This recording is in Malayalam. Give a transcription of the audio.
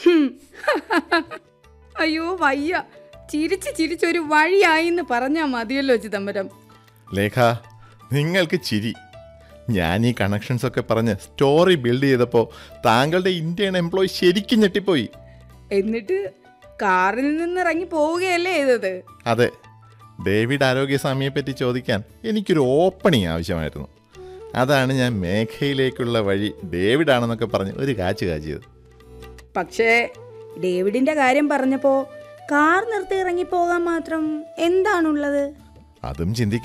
ഹും. അയ്യോ വയ്യ ചിരിച്ച് ചിരിച്ചൊരു വഴിയായി എന്ന് പറഞ്ഞാ മതിയല്ലോ ചിദംബരം ലേഖ നിങ്ങൾക്ക് ചിരി ഞാൻ ഈ കണക്ഷൻസ് ഒക്കെ പറഞ്ഞ് സ്റ്റോറി ബിൽഡ് ചെയ്തപ്പോൾ താങ്കളുടെ ഇന്ത്യൻ എംപ്ലോയി ശരിക്കും ഞെട്ടിപ്പോയി എന്നിട്ട് കാറിൽ നിന്ന് ഇറങ്ങി പോവുകയല്ലേ ചെയ്തത് അതെ ഡേവിഡ് ആരോഗ്യസ്വാമിയെ പറ്റി ചോദിക്കാൻ എനിക്കൊരു ഓപ്പണിങ് ആവശ്യമായിരുന്നു അതാണ് ഞാൻ മേഘയിലേക്കുള്ള വഴി ഡേവിഡ് ആണെന്നൊക്കെ പറഞ്ഞ് ഒരു കാച്ച് കാച്ചിയത് പക്ഷേ ഡേവിഡിന്റെ കാര്യം പറഞ്ഞപ്പോ കാർ നിർത്തി ഇറങ്ങി പോകാൻ മാത്രം എന്താണുള്ളത് അതും ചിന്തിക്കാൻ